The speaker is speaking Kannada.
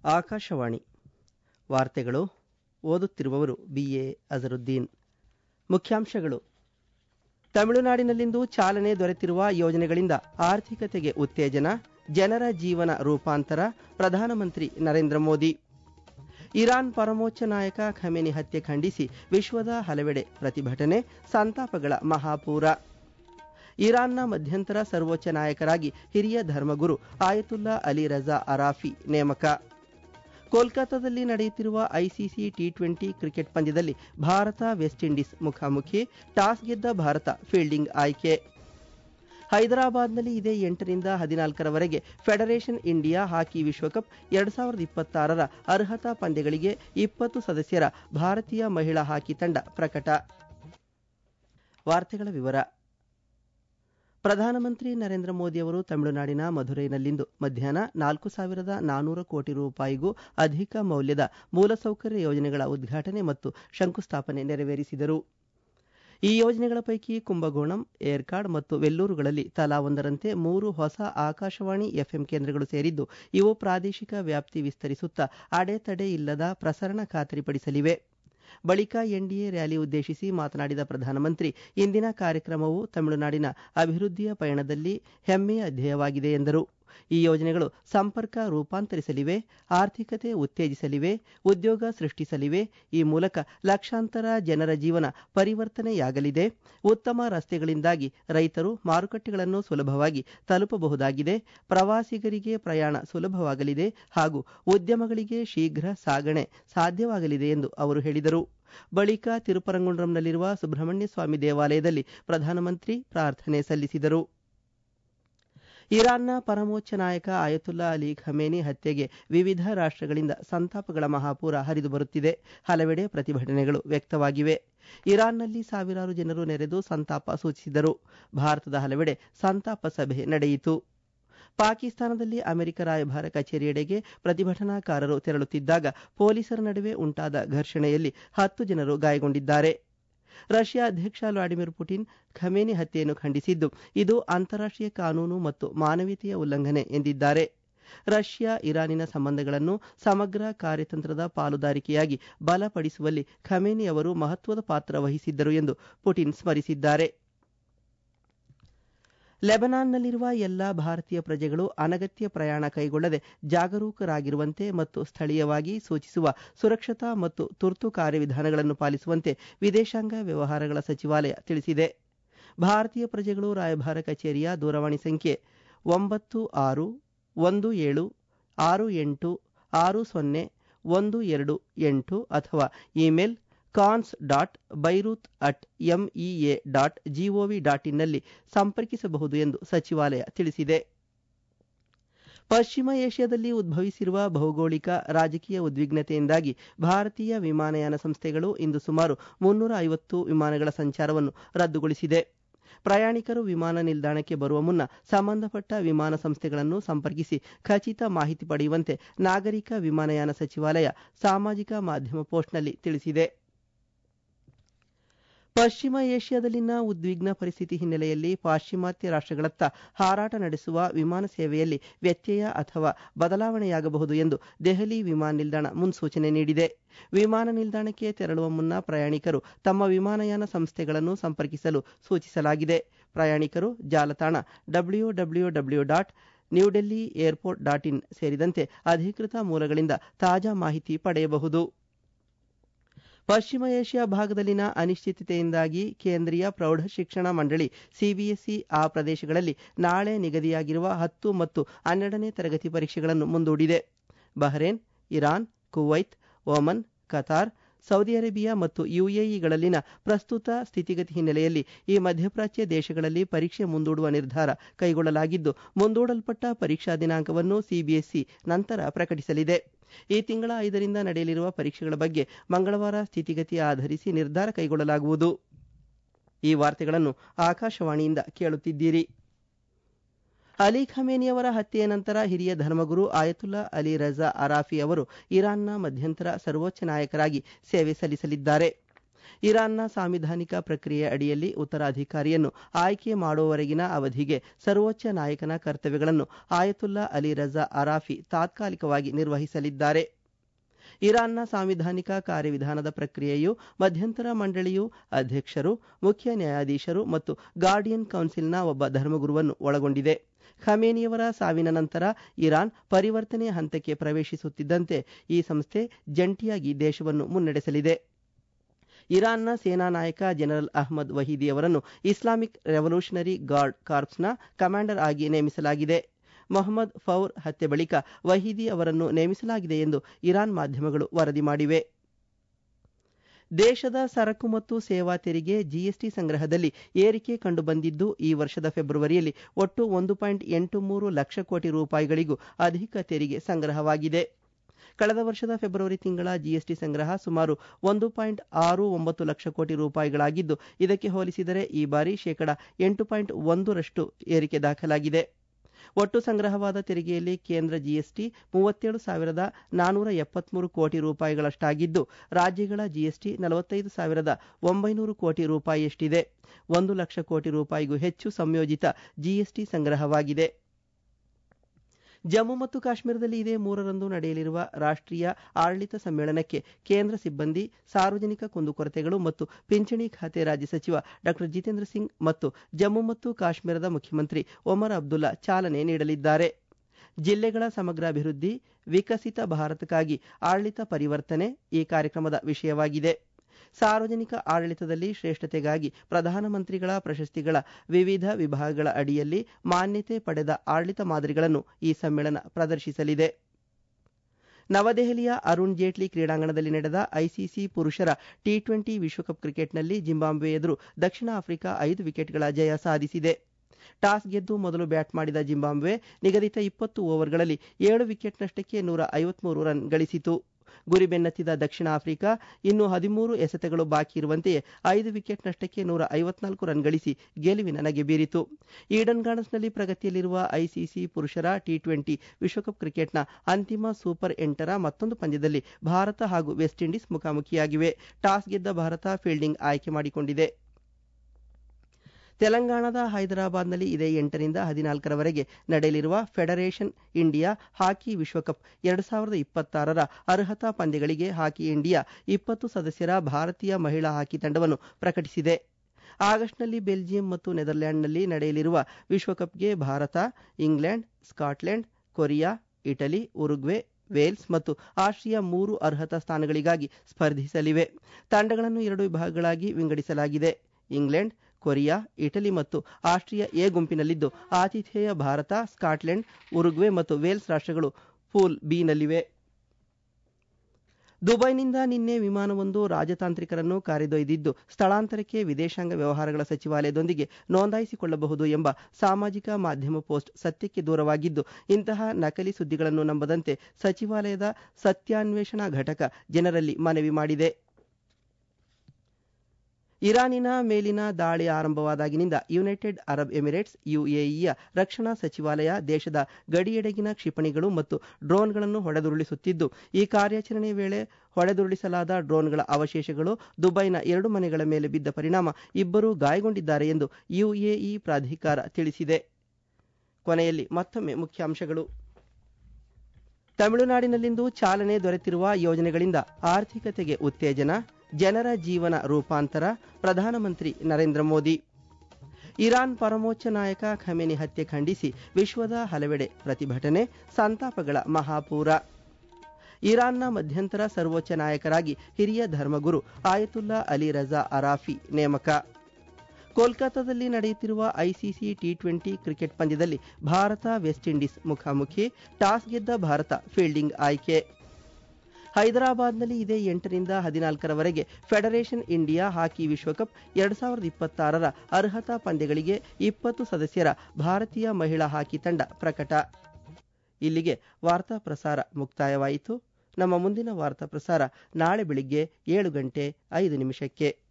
ಆಕಾಶವಾಣಿ ವಾರ್ತೆಗಳು ಓದುತ್ತಿರುವವರು ಬಿಎ ಅಜರುದ್ದೀನ್ ಮುಖ್ಯಾಂಶಗಳು ತಮಿಳುನಾಡಿನಲ್ಲಿಂದು ಚಾಲನೆ ದೊರೆತಿರುವ ಯೋಜನೆಗಳಿಂದ ಆರ್ಥಿಕತೆಗೆ ಉತ್ತೇಜನ ಜನರ ಜೀವನ ರೂಪಾಂತರ ಪ್ರಧಾನಮಂತ್ರಿ ನರೇಂದ್ರ ಮೋದಿ ಇರಾನ್ ಪರಮೋಚ್ಚ ನಾಯಕ ಖಮೇನಿ ಹತ್ಯೆ ಖಂಡಿಸಿ ವಿಶ್ವದ ಹಲವೆಡೆ ಪ್ರತಿಭಟನೆ ಸಂತಾಪಗಳ ಮಹಾಪೂರ ಇರಾನ್ನ ಮಧ್ಯಂತರ ಸರ್ವೋಚ್ಚ ನಾಯಕರಾಗಿ ಹಿರಿಯ ಧರ್ಮಗುರು ಆಯತುಲ್ಲಾ ಅಲಿ ರಜಾ ಅರಾಫಿ ನೇಮಕ ಕೋಲ್ಕತ್ತಾದಲ್ಲಿ ನಡೆಯುತ್ತಿರುವ ಐಸಿಸಿ ಟಿ ಟ್ವೆಂಟಿ ಕ್ರಿಕೆಟ್ ಪಂದ್ಯದಲ್ಲಿ ಭಾರತ ವೆಸ್ಟ್ ಇಂಡೀಸ್ ಮುಖಾಮುಖಿ ಟಾಸ್ ಗೆದ್ದ ಭಾರತ ಫೀಲ್ಡಿಂಗ್ ಆಯ್ಕೆ ಹೈದರಾಬಾದ್ನಲ್ಲಿ ಇದೇ ಎಂಟರಿಂದ ಹದಿನಾಲ್ಕರವರೆಗೆ ಫೆಡರೇಷನ್ ಇಂಡಿಯಾ ಹಾಕಿ ವಿಶ್ವಕಪ್ ಎರಡು ಸಾವಿರದ ಇಪ್ಪತ್ತಾರರ ಅರ್ಹತಾ ಪಂದ್ಯಗಳಿಗೆ ಇಪ್ಪತ್ತು ಸದಸ್ಯರ ಭಾರತೀಯ ಮಹಿಳಾ ಹಾಕಿ ತಂಡ ಪ್ರಕಟ ವಾರ್ತೆಗಳ ವಿವರ ಪ್ರಧಾನಮಂತ್ರಿ ನರೇಂದ್ರ ಮೋದಿ ಅವರು ತಮಿಳುನಾಡಿನ ಮಧುರೈನಲ್ಲಿಂದು ಮಧ್ಯಾಹ್ನ ನಾಲ್ಕು ಸಾವಿರದ ನಾನೂರು ಕೋಟಿ ರೂಪಾಯಿಗೂ ಅಧಿಕ ಮೌಲ್ಯದ ಮೂಲಸೌಕರ್ಯ ಯೋಜನೆಗಳ ಉದ್ಘಾಟನೆ ಮತ್ತು ಶಂಕುಸ್ಥಾಪನೆ ನೆರವೇರಿಸಿದರು ಈ ಯೋಜನೆಗಳ ಪೈಕಿ ಕುಂಭಗೋಣಂ ಏರ್ಕಾಡ್ ಮತ್ತು ವೆಲ್ಲೂರುಗಳಲ್ಲಿ ತಲಾ ಒಂದರಂತೆ ಮೂರು ಹೊಸ ಆಕಾಶವಾಣಿ ಎಫ್ಎಂ ಕೇಂದ್ರಗಳು ಸೇರಿದ್ದು ಇವು ಪ್ರಾದೇಶಿಕ ವ್ಯಾಪ್ತಿ ವಿಸ್ತರಿಸುತ್ತಾ ಅಡೆತಡೆ ಇಲ್ಲದ ಪ್ರಸರಣ ಖಾತರಿಪಡಿಸಲಿವೆ ಬಳಿಕ ಎನ್ಡಿಎ ರ್ಯಾಲಿ ಉದ್ದೇಶಿಸಿ ಮಾತನಾಡಿದ ಪ್ರಧಾನಮಂತ್ರಿ ಇಂದಿನ ಕಾರ್ಯಕ್ರಮವು ತಮಿಳುನಾಡಿನ ಅಭಿವೃದ್ಧಿಯ ಪಯಣದಲ್ಲಿ ಹೆಮ್ಮೆಯ ಅಧ್ಯಾಯವಾಗಿದೆ ಎಂದರು ಈ ಯೋಜನೆಗಳು ಸಂಪರ್ಕ ರೂಪಾಂತರಿಸಲಿವೆ ಆರ್ಥಿಕತೆ ಉತ್ತೇಜಿಸಲಿವೆ ಉದ್ಯೋಗ ಸೃಷ್ಟಿಸಲಿವೆ ಈ ಮೂಲಕ ಲಕ್ಷಾಂತರ ಜನರ ಜೀವನ ಪರಿವರ್ತನೆಯಾಗಲಿದೆ ಉತ್ತಮ ರಸ್ತೆಗಳಿಂದಾಗಿ ರೈತರು ಮಾರುಕಟ್ಟೆಗಳನ್ನು ಸುಲಭವಾಗಿ ತಲುಪಬಹುದಾಗಿದೆ ಪ್ರವಾಸಿಗರಿಗೆ ಪ್ರಯಾಣ ಸುಲಭವಾಗಲಿದೆ ಹಾಗೂ ಉದ್ಯಮಗಳಿಗೆ ಶೀಘ್ರ ಸಾಗಣೆ ಸಾಧ್ಯವಾಗಲಿದೆ ಎಂದು ಅವರು ಹೇಳಿದರು ಬಳಿಕ ತಿರುಪರಂಗುಂಡ್ರಂನಲ್ಲಿರುವ ಸುಬ್ರಹ್ಮಣ್ಯ ಸ್ವಾಮಿ ದೇವಾಲಯದಲ್ಲಿ ಪ್ರಧಾನಮಂತ್ರಿ ಪ್ರಾರ್ಥನೆ ಸಲ್ಲಿಸಿದರು ಇರಾನ್ನ ಪರಮೋಚ್ಚ ನಾಯಕ ಆಯತುಲ್ಲಾ ಅಲಿ ಖಮೇನಿ ಹತ್ಯೆಗೆ ವಿವಿಧ ರಾಷ್ಟ್ರಗಳಿಂದ ಸಂತಾಪಗಳ ಮಹಾಪೂರ ಹರಿದು ಬರುತ್ತಿದೆ ಹಲವೆಡೆ ಪ್ರತಿಭಟನೆಗಳು ವ್ಯಕ್ತವಾಗಿವೆ ಇರಾನ್ನಲ್ಲಿ ಸಾವಿರಾರು ಜನರು ನೆರೆದು ಸಂತಾಪ ಸೂಚಿಸಿದರು ಭಾರತದ ಹಲವೆಡೆ ಸಂತಾಪ ಸಭೆ ನಡೆಯಿತು ಪಾಕಿಸ್ತಾನದಲ್ಲಿ ಅಮೆರಿಕ ರಾಯಭಾರ ಕಚೇರಿಯೆಡೆಗೆ ಪ್ರತಿಭಟನಾಕಾರರು ತೆರಳುತ್ತಿದ್ದಾಗ ಪೊಲೀಸರ ನಡುವೆ ಉಂಟಾದ ಘರ್ಷಣೆಯಲ್ಲಿ ಹತ್ತು ಜನರು ಗಾಯಗೊಂಡಿದ್ದಾರೆ ರಷ್ಯಾ ಅಧ್ಯಕ್ಷ ವ್ಲಾಡಿಮಿರ್ ಪುಟಿನ್ ಖಮೇನಿ ಹತ್ಯೆಯನ್ನು ಖಂಡಿಸಿದ್ದು ಇದು ಅಂತಾರಾಷ್ಟ್ರೀಯ ಕಾನೂನು ಮತ್ತು ಮಾನವೀಯತೆಯ ಉಲ್ಲಂಘನೆ ಎಂದಿದ್ದಾರೆ ರಷ್ಯಾ ಇರಾನಿನ ಸಂಬಂಧಗಳನ್ನು ಸಮಗ್ರ ಕಾರ್ಯತಂತ್ರದ ಪಾಲುದಾರಿಕೆಯಾಗಿ ಬಲಪಡಿಸುವಲ್ಲಿ ಖಮೇನಿ ಅವರು ಮಹತ್ವದ ಪಾತ್ರ ವಹಿಸಿದ್ದರು ಎಂದು ಪುಟಿನ್ ಸ್ಮರಿಸಿದ್ದಾರೆ ಲೆಬನಾನ್ನಲ್ಲಿರುವ ಎಲ್ಲಾ ಭಾರತೀಯ ಪ್ರಜೆಗಳು ಅನಗತ್ಯ ಪ್ರಯಾಣ ಕೈಗೊಳ್ಳದೆ ಜಾಗರೂಕರಾಗಿರುವಂತೆ ಮತ್ತು ಸ್ಥಳೀಯವಾಗಿ ಸೂಚಿಸುವ ಸುರಕ್ಷತಾ ಮತ್ತು ತುರ್ತು ಕಾರ್ಯವಿಧಾನಗಳನ್ನು ಪಾಲಿಸುವಂತೆ ವಿದೇಶಾಂಗ ವ್ಯವಹಾರಗಳ ಸಚಿವಾಲಯ ತಿಳಿಸಿದೆ ಭಾರತೀಯ ಪ್ರಜೆಗಳು ರಾಯಭಾರ ಕಚೇರಿಯ ದೂರವಾಣಿ ಸಂಖ್ಯೆ ಒಂಬತ್ತು ಆರು ಒಂದು ಏಳು ಆರು ಎಂಟು ಆರು ಸೊನ್ನೆ ಒಂದು ಎರಡು ಎಂಟು ಅಥವಾ email cons dot Beirut at MEA dot GOV dot ಇನ್ನಲ್ಲಿ ಸಂಪರ್ಕಿಸಬಹುದು ಎಂದು ಸಚಿವಾಲಯ ತಿಳಿಸಿದೆ ಪಶ್ಚಿಮ ಏಷ್ಯಾದಲ್ಲಿ ಉದ್ಭವಿಸಿರುವ ಭೌಗೋಳಿಕ ರಾಜಕೀಯ ಉದ್ವಿಗ್ನತೆಯಿಂದಾಗಿ ಭಾರತೀಯ ವಿಮಾನಯಾನ ಸಂಸ್ಥೆಗಳು ಇಂದು ಸುಮಾರು ಮುನ್ನೂರ ಐವತ್ತು ವಿಮಾನಗಳ ಸಂಚಾರವನ್ನು ರದ್ದುಗೊಳಿಸಿದೆ ಪ್ರಯಾಣಿಕರು ವಿಮಾನ ನಿಲ್ದಾಣಕ್ಕೆ ಬರುವ ಮುನ್ನ ಸಂಬಂಧಪಟ್ಟ ವಿಮಾನ ಸಂಸ್ಥೆಗಳನ್ನು ಸಂಪರ್ಕಿಸಿ ಖಚಿತ ಮಾಹಿತಿ ಪಡೆಯುವಂತೆ ನಾಗರಿಕ ವಿಮಾನಯಾನ ಸಚಿವಾಲಯ ಸಾಮಾಜಿಕ ಮಾಧ್ಯಮ ಪೋಸ್ಟ್ನಲ್ಲಿ ತಿಳಿಸಿದೆ ಪಶ್ಚಿಮ ಏಷ್ಯಾದಲ್ಲಿನ ಉದ್ವಿಗ್ನ ಪರಿಸ್ಥಿತಿ ಹಿನ್ನೆಲೆಯಲ್ಲಿ ಪಾಶ್ಚಿಮಾತ್ಯ ರಾಷ್ಟ್ರಗಳತ್ತ ಹಾರಾಟ ನಡೆಸುವ ವಿಮಾನ ಸೇವೆಯಲ್ಲಿ ವ್ಯತ್ಯಯ ಅಥವಾ ಬದಲಾವಣೆಯಾಗಬಹುದು ಎಂದು ದೆಹಲಿ ವಿಮಾನ ನಿಲ್ದಾಣ ಮುನ್ಸೂಚನೆ ನೀಡಿದೆ ವಿಮಾನ ನಿಲ್ದಾಣಕ್ಕೆ ತೆರಳುವ ಮುನ್ನ ಪ್ರಯಾಣಿಕರು ತಮ್ಮ ವಿಮಾನಯಾನ ಸಂಸ್ಥೆಗಳನ್ನು ಸಂಪರ್ಕಿಸಲು ಸೂಚಿಸಲಾಗಿದೆ ಪ್ರಯಾಣಿಕರು ಜಾಲತಾಣ W W W dot New Delhi airport dot in ಸೇರಿದಂತೆ ಅಧಿಕೃತ ಮೂಲಗಳಿಂದ ತಾಜಾ ಮಾಹಿತಿ ಪಡೆಯಬಹುದು ಪಶ್ಚಿಮ ಏಷ್ಯಾ ಭಾಗದಲ್ಲಿನ ಅನಿಶ್ಚಿತತೆಯಿಂದಾಗಿ ಕೇಂದ್ರೀಯ ಪ್ರೌಢಶಿಕ್ಷಣ ಮಂಡಳಿ ಸಿಬಿಎಸ್ಇ ಆ ಪ್ರದೇಶಗಳಲ್ಲಿ ನಾಳೆ ನಿಗದಿಯಾಗಿರುವ ಹತ್ತು ಮತ್ತು ಹನ್ನೆರಡನೇ ತರಗತಿ ಪರೀಕ್ಷೆಗಳನ್ನು ಮುಂದೂಡಿದೆ Bahrain Iran Kuwait Oman Qatar Saudi Arabia ಮತ್ತು ಯುಎಇಗಳಲ್ಲಿನ ಪ್ರಸ್ತುತ ಸ್ಥಿತಿಗತಿ ಹಿನ್ನೆಲೆಯಲ್ಲಿ ಈ ಮಧ್ಯಪ್ರಾಚ್ಯ ದೇಶಗಳಲ್ಲಿ ಪರೀಕ್ಷೆ ಮುಂದೂಡುವ ನಿರ್ಧಾರ ಕೈಗೊಳ್ಳಲಾಗಿದ್ದು ಮುಂದೂಡಲ್ಪಟ್ಟ ಪರೀಕ್ಷಾ ದಿನಾಂಕವನ್ನು ಸಿಬಿಎಸ್ಇ ನಂತರ ಪ್ರಕಟಿಸಲಿದೆ ಈ ತಿಂಗಳ ಐದರಿಂದ ನಡೆಯಲಿರುವ ಪರೀಕ್ಷೆಗಳ ಬಗ್ಗೆ ಮಂಗಳವಾರ ಸ್ಥಿತಿಗತಿ ಆಧರಿಸಿ ನಿರ್ಧಾರ ಕೈಗೊಳ್ಳಲಾಗುವುದು ಈ ವಾರ್ತೆಗಳನ್ನು ಆಕಾಶವಾಣಿಯಿಂದ ಕೇಳುತ್ತಿದ್ದೀರಿ ಅಲಿ ಖಮೇನಿಯವರ ಹತ್ಯೆಯ ನಂತರ ಹಿರಿಯ ಧರ್ಮಗುರು ಆಯತುಲ್ಲಾ ಅಲಿ ರಜಾ ಅರಾಫಿ ಅವರು ಇರಾನ್ನ ಮಧ್ಯಂತರ ಸರ್ವೋಚ್ಚ ನಾಯಕರಾಗಿ ಸೇವೆ ಸಲ್ಲಿಸಲಿದ್ದಾರೆ ಇರಾನ್ನ ಸಾಂವಿಧಾನಿಕ ಪ್ರಕ್ರಿಯೆ ಅಡಿಯಲ್ಲಿ ಉತ್ತರಾಧಿಕಾರಿಯನ್ನು ಆಯ್ಕೆ ಮಾಡುವವರೆಗಿನ ಅವಧಿಗೆ ಸರ್ವೋಚ್ಚ ನಾಯಕನ ಕರ್ತವ್ಯಗಳನ್ನು ಆಯತುಲ್ಲಾ ಅಲಿ ರಜಾ ಅರಾಫಿ ತಾತ್ಕಾಲಿಕವಾಗಿ ನಿರ್ವಹಿಸಲಿದ್ದಾರೆ ಇರಾನ್ನ ಸಾಂವಿಧಾನಿಕ ಕಾರ್ಯವಿಧಾನದ ಪ್ರಕ್ರಿಯೆಯು ಮಧ್ಯಂತರ ಮಂಡಳಿಯು ಅಧ್ಯಕ್ಷರು ಮುಖ್ಯ ನ್ಯಾಯಾಧೀಶರು ಮತ್ತು ಗಾರ್ಡಿಯನ್ ಕೌನ್ಸಿಲ್ನ ಒಬ್ಬ ಧರ್ಮಗುರುವನ್ನು ಒಳಗೊಂಡಿದೆ ಖಮೇನಿಯವರ ಸಾವಿನ ನಂತರ ಇರಾನ್ ಪರಿವರ್ತನೆ ಹಂತಕ್ಕೆ ಪ್ರವೇಶಿಸುತ್ತಿದ್ದಂತೆ ಈ ಸಂಸ್ಥೆ ಜಂಟಿಯಾಗಿ ದೇಶವನ್ನು ಮುನ್ನಡೆಸಲಿದೆ ಇರಾನ್ನ ಸೇನಾ ನಾಯಕ ಜನರಲ್ ಅಹ್ಮದ್ ವಹೀದಿ ಅವರನ್ನು ಇಸ್ಲಾಮಿಕ್ ರೆವಲ್ಯೂಷನರಿ ಗಾರ್ಡ್ ಕಾರ್ಪ್ಸ್ನ ಕಮಾಂಡರ್ ಆಗಿ ನೇಮಿಸಲಾಗಿದೆ ಮೊಹಮ್ಮದ್ ಫೌರ್ ಹತ್ಯೆ ಬಳಿಕ ವಹೀದಿ ಅವರನ್ನು ನೇಮಿಸಲಾಗಿದೆ ಎಂದು ಇರಾನ್ ಮಾಧ್ಯಮಗಳು ವರದಿ ಮಾಡಿವೆ ದೇಶದ ಸರಕು ಮತ್ತು ಸೇವಾ ತೆರಿಗೆ ಜಿಎಸ್ಟಿ ಸಂಗ್ರಹದಲ್ಲಿ ಏರಿಕೆ ಕಂಡುಬಂದಿದ್ದು ಈ ವರ್ಷದ ಫೆಬ್ರವರಿಯಲ್ಲಿ ಒಟ್ಟು ಒಂದು ಪಾಯಿಂಟ್ ಎಂಟು ಮೂರು ಲಕ್ಷ ಕೋಟಿ ರೂಪಾಯಿಗಳಿಗೂ ಅಧಿಕ ತೆರಿಗೆ ಸಂಗ್ರಹವಾಗಿದೆ ಕಳೆದ ವರ್ಷದ ಫೆಬ್ರವರಿ ತಿಂಗಳ ಜಿಎಸ್ಟಿ ಸಂಗ್ರಹ ಸುಮಾರು ಒಂದು ಪಾಯಿಂಟ್ ಆರು ಒಂಬತ್ತು ಲಕ್ಷ ಕೋಟಿ ರೂಪಾಯಿಗಳಾಗಿದ್ದು ಇದಕ್ಕೆ ಹೋಲಿಸಿದರೆ ಈ ಬಾರಿ ಶೇಕಡ ಎಂಟು ಪಾಯಿಂಟ್ ಒಂದರಷ್ಟು ಏರಿಕೆ ದಾಖಲಾಗಿದೆ ಒಟ್ಟು ಸಂಗ್ರಹವಾದ ತೆರಿಗೆಯಲ್ಲಿ ಕೇಂದ್ರ ಜಿಎಸ್ಟಿ ಮೂವತ್ತೇಳು ಸಾವಿರದ ನಾನೂರ ಎಪ್ಪತ್ಮೂರು ಕೋಟಿ ರೂಪಾಯಿಗಳಷ್ಟಾಗಿದ್ದು ರಾಜ್ಯಗಳ ಜಿಎಸ್ಟಿ ನಲವತ್ತೈದು ಸಾವಿರದ ಒಂಬೈನೂರು ಕೋಟಿ ರೂಪಾಯಿಯಷ್ಟಿದೆ ಒಂದು ಲಕ್ಷ ಕೋಟಿ ರೂಪಾಯಿಗೂ ಹೆಚ್ಚು ಸಂಯೋಜಿತ ಜಿಎಸ್ಟಿ ಸಂಗ್ರಹವಾಗಿದೆ ಜಮ್ಮು ಮತ್ತು ಕಾಶ್ಮೀರದಲ್ಲಿ ಇದೇ ಮೂರರಂದು ನಡೆಯಲಿರುವ ರಾಷ್ಟ್ರೀಯ ಆಡಳಿತ ಸಮ್ಮೇಳನಕ್ಕೆ ಕೇಂದ್ರ ಸಿಬ್ಬಂದಿ ಸಾರ್ವಜನಿಕ ಕುಂದುಕೊರತೆಗಳು ಮತ್ತು ಪಿಂಚಣಿ ಖಾತೆ ರಾಜ್ಯ ಸಚಿವ ಡಾ ಜಿತೇಂದ್ರ ಸಿಂಗ್ ಮತ್ತು ಜಮ್ಮು ಮತ್ತು ಕಾಶ್ಮೀರದ ಮುಖ್ಯಮಂತ್ರಿ ಒಮರ್ ಅಬ್ದುಲ್ಲಾ ಚಾಲನೆ ನೀಡಲಿದ್ದಾರೆ ಜಿಲ್ಲೆಗಳ ಸಮಗ್ರಾಭಿವೃದ್ಧಿ ವಿಕಸಿತ ಭಾರತಕ್ಕಾಗಿ ಆಡಳಿತ ಪರಿವರ್ತನೆ ಈ ಕಾರ್ಯಕ್ರಮದ ವಿಷಯವಾಗಿದೆ ಸಾರ್ವಜನಿಕ ಆಡಳಿತದಲ್ಲಿ ಶ್ರೇಷ್ಠತೆಗಾಗಿ ಪ್ರಧಾನಮಂತ್ರಿಗಳ ಪ್ರಶಸ್ತಿಗಳ ವಿವಿಧ ವಿಭಾಗಗಳ ಅಡಿಯಲ್ಲಿ ಮಾನ್ಯತೆ ಪಡೆದ ಆಡಳಿತ ಮಾದರಿಗಳನ್ನು ಈ ಸಮ್ಮೇಳನ ಪ್ರದರ್ಶಿಸಲಿದೆ ನವದೆಹಲಿಯ ಅರುಣ್ ಜೇಟ್ಲಿ ಕ್ರೀಡಾಂಗಣದಲ್ಲಿ ನಡೆದ ಐಸಿಸಿ ಪುರುಷರ ಟಿ ಟ್ವೆಂಟಿ ವಿಶ್ವಕಪ್ ಕ್ರಿಕೆಟ್ನಲ್ಲಿ ಜಿಂಬಾಬ್ವೆ ಎದುರು ದಕ್ಷಿಣ ಆಫ್ರಿಕಾ ಐದು ವಿಕೆಟ್ಗಳ ಜಯ ಸಾಧಿಸಿದೆ ಟಾಸ್ ಗೆದ್ದು ಮೊದಲು ಬ್ಯಾಟ್ ಮಾಡಿದ ಜಿಂಬಾಬ್ವೆ ನಿಗದಿತ ಇಪ್ಪತ್ತು ಓವರ್ಗಳಲ್ಲಿ ಏಳು ವಿಕೆಟ್ ನಷ್ಟಕ್ಕೆ ನೂರ ಐವತ್ಮೂರು ರನ್ ಗಳಿಸಿತು ಗುರಿ ಬೆನ್ನತ್ತಿದ ದಕ್ಷಿಣ ಆಫ್ರಿಕಾ ಇನ್ನು ಹದಿಮೂರು ಎಸೆತಗಳು ಬಾಕಿ ಇರುವಂತೆಯೇ ಐದು ವಿಕೆಟ್ ನಷ್ಟಕ್ಕೆ ನೂರ ಐವತ್ನಾಲ್ಕು ರನ್ ಗಳಿಸಿ ಗೆಲುವಿನ ನಗೆ ಬೀರಿತು ಈಡನ್ ಗಾರ್ಡನ್ಸ್ನಲ್ಲಿ ಪ್ರಗತಿಯಲ್ಲಿರುವ ಐಸಿಸಿ ಪುರುಷರ ಟಿ ಟ್ವೆಂಟಿ ವಿಶ್ವಕಪ್ ಕ್ರಿಕೆಟ್ನ ಅಂತಿಮ ಸೂಪರ್ ಎಂಟರ ಮತ್ತೊಂದು ಪಂದ್ಯದಲ್ಲಿ ಭಾರತ ಹಾಗೂ ವೆಸ್ಟ್ ಇಂಡೀಸ್ ಮುಖಾಮುಖಿಯಾಗಿವೆ ಟಾಸ್ ಗೆದ್ದ ಭಾರತ ಫೀಲ್ಡಿಂಗ್ ಆಯ್ಕೆ ಮಾಡಿಕೊಂಡಿದೆ ತೆಲಂಗಾಣದ ಹೈದರಾಬಾದ್ನಲ್ಲಿ ಇದೇ ಎಂಟರಿಂದ ಹದಿನಾಲ್ಕರವರೆಗೆ ನಡೆಯಲಿರುವ ಫೆಡರೇಷನ್ ಇಂಡಿಯಾ ಹಾಕಿ ವಿಶ್ವಕಪ್ ಎರಡು ಸಾವಿರದ ಇಪ್ಪತ್ತಾರರ ಅರ್ಹತಾ ಪಂದ್ಯಗಳಿಗೆ ಹಾಕಿ ಇಂಡಿಯಾ ಇಪ್ಪತ್ತು ಸದಸ್ಯರ ಭಾರತೀಯ ಮಹಿಳಾ ಹಾಕಿ ತಂಡವನ್ನು ಪ್ರಕಟಿಸಿದೆ ಆಗಸ್ಟ್ನಲ್ಲಿ ಬೆಲ್ಜಿಯಂ ಮತ್ತು ನೆದರ್ಲ್ಯಾಂಡ್ನಲ್ಲಿ ನಡೆಯಲಿರುವ ವಿಶ್ವಕಪ್ಗೆ ಭಾರತ England Scotland Korea Italy Uruguay Wales ಮತ್ತು ಆಸ್ಟ್ರಿಯಾ ಮೂರು ಅರ್ಹತಾ ಸ್ಥಾನಗಳಿಗಾಗಿ ಸ್ಪರ್ಧಿಸಲಿವೆ ತಂಡಗಳನ್ನು ಎರಡು ವಿಭಾಗಗಳಾಗಿ ವಿಂಗಡಿಸಲಾಗಿದೆ ಇಂಗ್ಲೆಂಡ್ ಕೊರಿಯಾ ಇಟಲಿ ಮತ್ತು ಆಸ್ಟ್ರಿಯಾ ಎ ಗುಂಪಿನಲ್ಲಿದ್ದು ಆತಿಥೇಯ ಭಾರತ ಸ್ಕಾಟ್ಲೆಂಡ್ ಉರುಗ್ವೆ ಮತ್ತು ವೇಲ್ಸ್ ರಾಷ್ಟ್ರಗಳು ಪೂಲ್ ಬಿನಲ್ಲಿವೆ ದುಬೈನಿಂದ ನಿನ್ನೆ ವಿಮಾನವೊಂದು ರಾಜತಾಂತ್ರಿಕರನ್ನು ಕರೆದೊಯ್ದಿದ್ದು ಸ್ಥಳಾಂತರಕ್ಕೆ ವಿದೇಶಾಂಗ ವ್ಯವಹಾರಗಳ ಸಚಿವಾಲಯದೊಂದಿಗೆ ನೋಂದಾಯಿಸಿಕೊಳ್ಳಬಹುದು ಎಂಬ ಸಾಮಾಜಿಕ ಮಾಧ್ಯಮ ಪೋಸ್ಟ್ ಸತ್ಯಕ್ಕೆ ದೂರವಾಗಿದ್ದು ಇಂತಹ ನಕಲಿ ಸುದ್ದಿಗಳನ್ನು ನಂಬದಂತೆ ಸಚಿವಾಲಯದ ಸತ್ಯಾನ್ವೇಷಣಾ ಘಟಕ ಜನರಲ್ಲಿ ಮನವಿ ಮಾಡಿದೆ ಇರಾನಿನ ಮೇಲಿನ ದಾಳಿ ಆರಂಭವಾದಾಗಿನಿಂದ ಯುನೈಟೆಡ್ ಅರಬ್ ಎಮಿರೇಟ್ಸ್ ಯುಎಇಯ ರಕ್ಷಣಾ ಸಚಿವಾಲಯ ದೇಶದ ಗಡಿಯೆಡೆಗಿನ ಕ್ಷಿಪಣಿಗಳು ಮತ್ತು ಡ್ರೋನ್ಗಳನ್ನು ಹೊಡೆದುರುಳಿಸುತ್ತಿದ್ದು ಈ ಕಾರ್ಯಾಚರಣೆ ವೇಳೆ ಹೊಡೆದುರುಳಿಸಲಾದ ಡ್ರೋನ್ಗಳ ಅವಶೇಷಗಳು ದುಬೈನ ಎರಡು ಮನೆಗಳ ಮೇಲೆ ಬಿದ್ದ ಪರಿಣಾಮ ಇಬ್ಬರು ಗಾಯಗೊಂಡಿದ್ದಾರೆ ಎಂದು ಯುಎಇ ಪ್ರಾಧಿಕಾರ ತಿಳಿಸಿದೆ ಕೊನೆಯಲ್ಲಿ ಮತ್ತೊಮ್ಮೆ ಮುಖ್ಯಾಂಶಗಳು ತಮಿಳುನಾಡಿನಲ್ಲಿಂದು ಚಾಲನೆ ದೊರೆತಿರುವ ಯೋಜನೆಗಳಿಂದ ಆರ್ಥಿಕತೆಗೆ ಉತ್ತೇಜನ ಜನರ ಜೀವನ ರೂಪಾಂತರ ಪ್ರಧಾನಮಂತ್ರಿ ನರೇಂದ್ರ ಮೋದಿ ಇರಾನ್ ಪರಮೋಚ್ಚ ನಾಯಕ ಖಮೇನಿ ಹತ್ಯೆ ಖಂಡಿಸಿ ವಿಶ್ವದ ಹಲವೆಡೆ ಪ್ರತಿಭಟನೆ ಸಂತಾಪಗಳ ಮಹಾಪೂರ ಇರಾನ್ನ ಮಧ್ಯಂತರ ಸರ್ವೋಚ್ಚ ನಾಯಕರಾಗಿ ಹಿರಿಯ ಧರ್ಮಗುರು ಆಯತುಲ್ಲಾ ಅಲಿ ರಜಾ ಅರಾಫಿ ನೇಮಕ ಕೋಲ್ಕತ್ತಾದಲ್ಲಿ ನಡೆಯುತ್ತಿರುವ ಐಸಿಸಿ ಟಿ ಟ್ವೆಂಟಿ ಕ್ರಿಕೆಟ್ ಪಂದ್ಯದಲ್ಲಿ ಭಾರತ ವೆಸ್ಟ್ ಇಂಡೀಸ್ ಮುಖಾಮುಖಿ ಟಾಸ್ ಗೆದ್ದ ಭಾರತ ಫೀಲ್ಡಿಂಗ್ ಆಯ್ಕೆ ಹೈದರಾಬಾದ್ನಲ್ಲಿ ಇದೇ ಎಂಟರಿಂದ ಹದಿನಾಲ್ಕರವರೆಗೆ ಫೆಡರೇಷನ್ ಇಂಡಿಯಾ ಹಾಕಿ ವಿಶ್ವಕಪ್ ಎರಡ್ ಸಾವಿರದ ಇಪ್ಪತ್ತಾರರ ಅರ್ಹತಾ ಪಂದ್ಯಗಳಿಗೆ ಇಪ್ಪತ್ತು ಸದಸ್ಯರ ಭಾರತೀಯ ಮಹಿಳಾ ಹಾಕಿ ತಂಡ ಪ್ರಕಟ ಇಲ್ಲಿಗೆ ವಾರ್ತಾ ಪ್ರಸಾರ ಮುಕ್ತಾಯವಾಯಿತು ನಮ್ಮ ಮುಂದಿನ ವಾರ್ತಾ ಪ್ರಸಾರ ನಾಳೆ ಬೆಳಿಗ್ಗೆ ಏಳು ಗಂಟೆ ಐದು ನಿಮಿಷಕ್ಕೆ